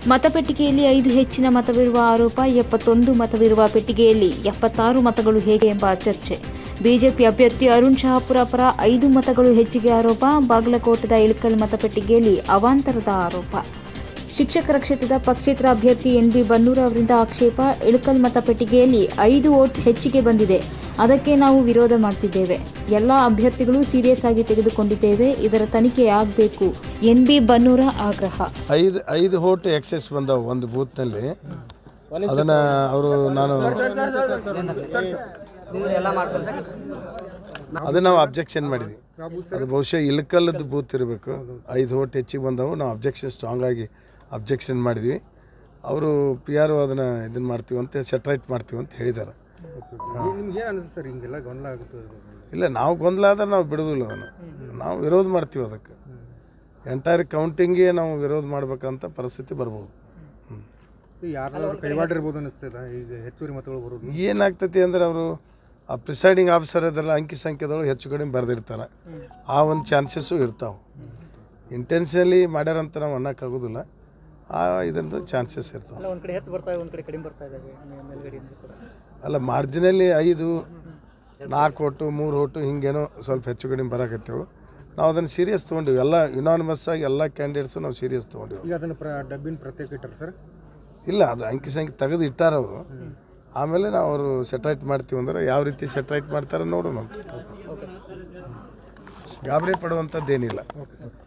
ಮತಪೆಟ್ಟಿಗೆಯಲ್ಲಿ ಐದು ಹೆಚ್ಚಿನ ಮತವಿರುವ ಆರೋಪ ಎಪ್ಪತ್ತೊಂದು ಮತವಿರುವ ಪೆಟ್ಟಿಗೆಯಲ್ಲಿ ಎಪ್ಪತ್ತಾರು ಮತಗಳು ಹೇಗೆ ಎಂಬ ಚರ್ಚೆ ಬಿಜೆಪಿ ಅಭ್ಯರ್ಥಿ ಅರುಣ್ ಶಹಾಪುರ ಪರ ಐದು ಮತಗಳು ಹೆಚ್ಚಿಗೆ ಆರೋಪ ಬಾಗಲಕೋಟದ ಇಳಕಲ್ ಮತಪೆಟ್ಟಿಗೆಯಲ್ಲಿ ಅವಾಂತರದ ಆರೋಪ ಶಿಕ್ಷಕರ ಕ್ಷೇತ್ರದ ಪಕ್ಷೇತರ ಅಭ್ಯರ್ಥಿ ಎನ್ಬಿ ಬನ್ನೂರ ಅವರಿಂದ ಆಕ್ಷೇಪ ಇಳಕಲ್ ಮತಪೆಟ್ಟಿಗೆಯಲ್ಲಿ ಐದು ವೋಟ್ ಹೆಚ್ಚಿಗೆ ಬಂದಿದೆ ಅದಕ್ಕೆ ನಾವು ವಿರೋಧ ಮಾಡ್ತಿದ್ದೇವೆ ಎಲ್ಲ ಅಭ್ಯರ್ಥಿಗಳು ಸೀರಿಯಸ್ ಆಗಿ ತೆಗೆದುಕೊಂಡಿದ್ದೇವೆ ಇದರ ತನಿಖೆ ಆಗಬೇಕು ಎನ್ಬಿ ಬನ್ನೂರ ಆಗ್ರಹ ಐದು ಐದು ಹೋಟ್ ಎಕ್ಸೆಸ್ ಬಂದವು ಒಂದು ಬೂತ್ನಲ್ಲಿ ಅದನ್ನು ಅವರು ನಾನು ಅದು ನಾವು ಅಬ್ಜೆಕ್ಷನ್ ಮಾಡಿದ್ವಿ ಅದು ಬಹುಶಃ ಇಳಕಲ್ಲದ ಬೂತ್ ಇರಬೇಕು ಐದು ಹೋಟ್ ಹೆಚ್ಚಿಗೆ ಬಂದವು ನಾವು ಅಬ್ಜೆಕ್ಷನ್ ಸ್ಟ್ರಾಂಗ್ ಆಗಿ ಅಬ್ಜೆಕ್ಷನ್ ಮಾಡಿದ್ವಿ ಅವರು ಪಿ ಆರ್ ಅದನ್ನು ಇದನ್ನು ಮಾಡ್ತೀವಿ ಅಂತ ಸೆಟ್ರೈಟ್ ಮಾಡ್ತೀವಿ ಅಂತ ಹೇಳಿದ್ದಾರೆ ನಿಮ್ಗೆ ಏನು ಅನಿಸುತ್ತೆ ಸರ್ ಹಿಂಗೆಲ್ಲ ಗೊಂದಲ ಆಗುತ್ತೆ ಇಲ್ಲ ನಾವು ಗೊಂದಲ ಆದ್ರೆ ನಾವು ಬಿಡೋದಿಲ್ಲ ಅದನ್ನು ನಾವು ವಿರೋಧ ಮಾಡ್ತೀವಿ ಅದಕ್ಕೆ ಎಂಟೈರ್ ಕೌಂಟಿಂಗ್ಗೆ ನಾವು ವಿರೋಧ ಮಾಡ್ಬೇಕಂತ ಪರಿಸ್ಥಿತಿ ಬರ್ಬೋದು ಹ್ಞೂ ಯಾರು ಕೈವಾಡ ಇರ್ಬೋದು ಅನಿಸ್ತದ ಈಗ ಹೆಚ್ಚುವರಿ ಮತಗಳು ಬರೋದು ಏನಾಗ್ತೈತಿ ಅಂದ್ರೆ ಅವರು ಆ ಪ್ರಿಸೈಡಿಂಗ್ ಆಫೀಸರ್ ಇದೆಲ್ಲ ಅಂಕಿ ಸಂಖ್ಯೆದೊಳಗೆ ಹೆಚ್ಚು ಕಡಿಮೆ ಬರೆದಿರ್ತಾರೆ ಆ ಒಂದು ಚಾನ್ಸಸ್ಸು ಇರ್ತಾವೆ ಇಂಟೆನ್ಷನಲಿ ಮಾಡ್ಯಾರಂತ ನಾವು ಅನ್ನೋಕ್ಕಾಗೋದಿಲ್ಲ ಆ ಇದರದ್ದು ಚಾನ್ಸಸ್ ಇರ್ತಾವೆ ಅಲ್ಲ ಒಂದು ಕಡೆ ಹೆಚ್ಚು ಬರ್ತಾ ಇದೆ ಒಂದು ಕಡೆ ಕಡಿಮೆ ಬರ್ತಾ ಇದ್ದಾವೆ ಮೇ- ಮೇಲ್ಗಡೆಯಿಂದ ಕೂಡ ಅಲ್ಲ ಮಾರ್ಜಿನಲ್ಲಿ ಐದು ನಾಲ್ಕು ಒಟ್ಟು ಮೂರು ಒಟ್ಟು ಹಿಂಗೇನೋ ಸ್ವಲ್ಪ ಹೆಚ್ಚು ಕಡಿಮೆ ಬರಾಕತ್ತೇವು ನಾವು ಅದನ್ನು ಸೀರಿಯಸ್ ತೊಗೊಂಡಿವಿ ಎಲ್ಲ ಯುನಾನಿಮಸ್ ಆಗಿ ಎಲ್ಲ ಕ್ಯಾಂಡಿಡೇಟ್ಸು ನಾವು ಸೀರಿಯಸ್ ತೊಗೊಂಡಿವಿ ಈಗ ಅದನ್ನು ಪ್ರ ಡಬ್ಬಿನ ಪ್ರತ್ಯೇಕ ಇಟ್ಟಾರೆ ಸರ್ ಇಲ್ಲ ಅದು ಅಂಕಿ ಸಂಖ್ಯೆ ತೆಗೆದು ಇಟ್ಟಾರ ಅವರು ಆಮೇಲೆ ನಾವು ಅವರು ಸೆಟ್ರೈಟ್ ಮಾಡ್ತೀವಿ ಅಂದ್ರೆ ಯಾವ ರೀತಿ ಸೆಟ್ರೈಟ್ ಮಾಡ್ತಾರೆ ನೋಡೋಣ ಅಂತ ಗಾಬರಿ ಪಡುವಂಥದ್ದೇನಿಲ್ಲ